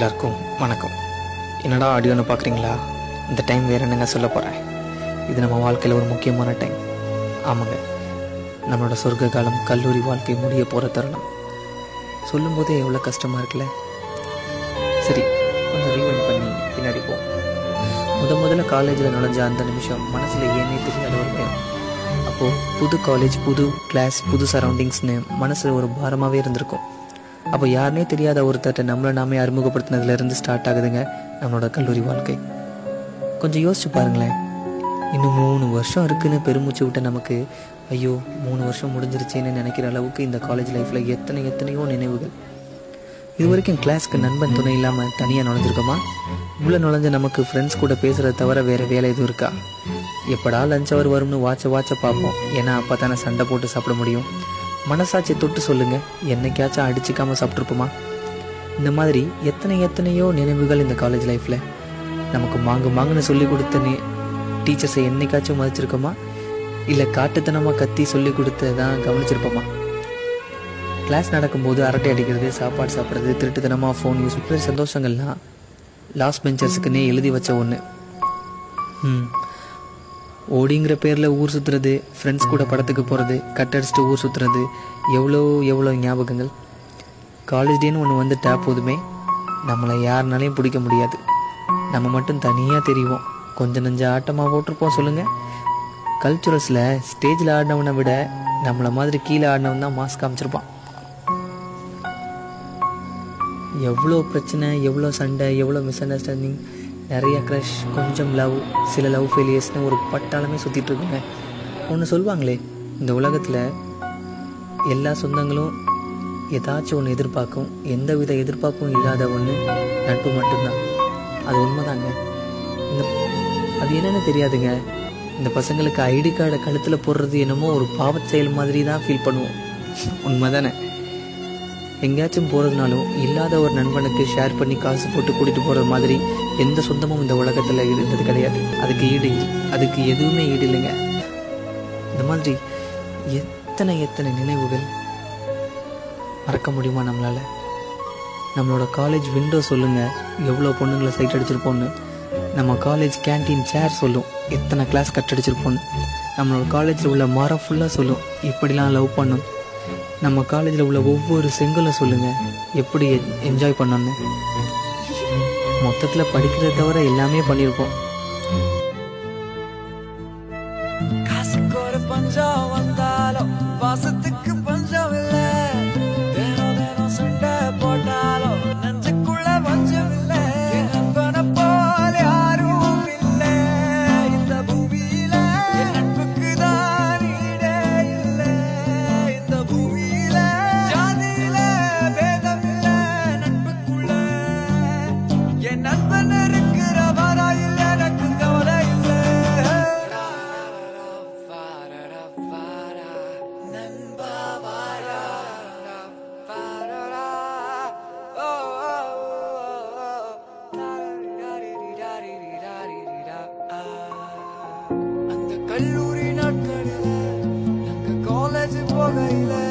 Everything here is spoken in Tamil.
எல்லாருக்கும் வணக்கம் என்னடா ஆடியோன்னு பார்க்குறீங்களா இந்த டைம் வேறு என்னங்க சொல்ல போகிறேன் இது நம்ம வாழ்க்கையில் ஒரு முக்கியமான டைம் ஆமாங்க நம்மளோட சொர்க்க காலம் கல்லூரி வாழ்க்கை முடிய போகிற தருணம் சொல்லும்போதே எவ்வளோ கஷ்டமாக இருக்குல்ல சரி கொஞ்சம் ரீவைண்ட் பண்ணி பின்னாடி போ முத முதல்ல காலேஜில் நுழைஞ்ச அந்த நிமிஷம் மனசில் ஏனே தெரியாத ஒரு பயம் அப்போது புது காலேஜ் புது கிளாஸ் புது சரௌண்டிங்ஸ்னு மனசில் ஒரு பாரமாகவே இருந்திருக்கும் அப்போ யாருனே தெரியாத ஒருத்தர்கிட்ட நம்மளை நாமே அறிமுகப்படுத்தினதுலேருந்து ஸ்டார்ட் ஆகுதுங்க நம்மளோட கல்லூரி வாழ்க்கை கொஞ்சம் யோசிச்சு பாருங்களேன் இன்னும் மூணு வருஷம் இருக்குன்னு பெருமூச்சு விட்ட நமக்கு ஐயோ மூணு வருஷம் முடிஞ்சிருச்சேன்னு நினைக்கிற அளவுக்கு இந்த காலேஜ் லைஃப்பில் எத்தனை எத்தனையோ நினைவுகள் இது வரைக்கும் கிளாஸ்க்கு நண்பன் துணை இல்லாமல் தனியாக நுழைஞ்சிருக்கோமா உள்ளே நுழைஞ்ச நமக்கு ஃப்ரெண்ட்ஸ் கூட பேசுகிறத தவிர வேறு வேலை எதுவும் இருக்கா எப்படா லஞ்ச் அவர் வரும்னு வாட்ச வாட்ச பார்ப்போம் ஏன்னா அப்போ தானே சண்டை போட்டு சாப்பிட முடியும் மனசாட்சி தொட்டு சொல்லுங்க என்னைக்காச்சும் அடிச்சுக்காம சாப்பிட்ருப்போமா இந்த மாதிரி எத்தனை எத்தனையோ நினைவுகள் இந்த காலேஜ் லைஃப்பில் நமக்கு மாங்கு மாங்குன்னு சொல்லி கொடுத்த நீ டீச்சர்ஸை என்னைக்காச்சும் மதிச்சிருக்கோமா இல்லை காட்டுத்தனமாக கத்தி சொல்லி கொடுத்ததான் கவனிச்சிருப்போமா கிளாஸ் நடக்கும்போது அரட்டை அடிக்கிறது சாப்பாடு சாப்பிட்றது திருட்டுத்தனமாக ஃபோன் யூஸ் பண்ணுற சந்தோஷங்கள்லாம் லாஸ்ட் பெஞ்சர்ஸுக்குன்னே எழுதி வச்ச ஒன்று ம் ஓடிங்கிற பேரில் ஊர் சுற்றுறது ஃப்ரெண்ட்ஸ் கூட படத்துக்கு போகிறது கட்டடிச்சிட்டு ஊர் சுற்றுறது எவ்வளோ எவ்வளோ ஞாபகங்கள் காலேஜ் டேன்னு ஒன்று வந்துட்டா போதுமே நம்மளை யாருனாலையும் பிடிக்க முடியாது நம்ம மட்டும் தனியாக தெரிவோம் கொஞ்சம் நஞ்ச ஆட்டமாக போட்டிருப்போம் சொல்லுங்கள் கல்ச்சுரல்ஸில் ஸ்டேஜில் ஆடினவனை விட நம்மளை மாதிரி கீழே ஆடினவன் தான் மாஸ்க் காமிச்சிருப்பான் எவ்வளோ பிரச்சனை எவ்வளோ சண்டை எவ்வளோ மிஸ் அண்டர்ஸ்டாண்டிங் நிறைய க்ரஷ் கொஞ்சம் லவ் சில லவ் ஃபெயிலியர்ஸ்னு ஒரு பட்டாளமே சுற்றிட்டு இருக்குங்க ஒன்று சொல்லுவாங்களே இந்த உலகத்தில் எல்லா சொந்தங்களும் ஏதாச்சும் ஒன்று எதிர்பார்க்கும் எந்த வித எதிர்பார்ப்பும் இல்லாத ஒன்று நட்பு மட்டும்தான் அது உண்மைதாங்க இந்த அது என்னன்னு தெரியாதுங்க இந்த பசங்களுக்கு ஐடி கார்டை கழுத்தில் போடுறது என்னமோ ஒரு பாவச் செயல் மாதிரி தான் ஃபீல் பண்ணுவோம் உண்மைதானே எங்கேயாச்சும் போகிறதுனாலும் இல்லாத ஒரு நண்பனுக்கு ஷேர் பண்ணி காசு போட்டு கூட்டிகிட்டு போகிற மாதிரி எந்த சொந்தமும் இந்த உலகத்தில் இருந்தது கிடையாது அதுக்கு ஈடு அதுக்கு எதுவுமே ஈடு இல்லைங்க இந்த மாதிரி எத்தனை எத்தனை நினைவுகள் மறக்க முடியுமா நம்மளால் நம்மளோட காலேஜ் விண்டோ சொல்லுங்கள் எவ்வளோ பொண்ணுங்களை சைட் அடிச்சிருப்போன்னு நம்ம காலேஜ் கேன்டீன் சேர் சொல்லும் எத்தனை கிளாஸ் கட் அடிச்சிருப்போன்னு நம்மளோட காலேஜில் உள்ள மரம் ஃபுல்லாக சொல்லும் இப்படிலாம் லவ் பண்ணும் நம்ம காலேஜில் உள்ள ஒவ்வொரு செங்கலும் சொல்லுங்க எப்படி என்ஜாய் பண்ணோன்னு மொத்தத்தில் படிக்கிறத தவிர எல்லாமே பண்ணியிருப்போம் காசுக்கு ஒரு பஞ்சம் வந்தாலும் பாசத்துக்கு பஞ்சம் இல்ல தினம் தினம் சண்டை போட்டாலும் நெஞ்சுக்குள்ள பஞ்சம் இல்ல என் நண்பனை போல யாரும் இல்ல இந்த பூமியில என் நட்புக்கு தான் ஈடே இல்ல இந்த பூமியில ஜாதியில பேதம் இல்ல நட்புக்குள்ள என் நண்பன் இருக்கிற வரையில் எனக்கு கவலை இல்லை நண்பா வாடா அந்த கல்லூரி நாட்களில் நாங்க காலேஜ் போகையில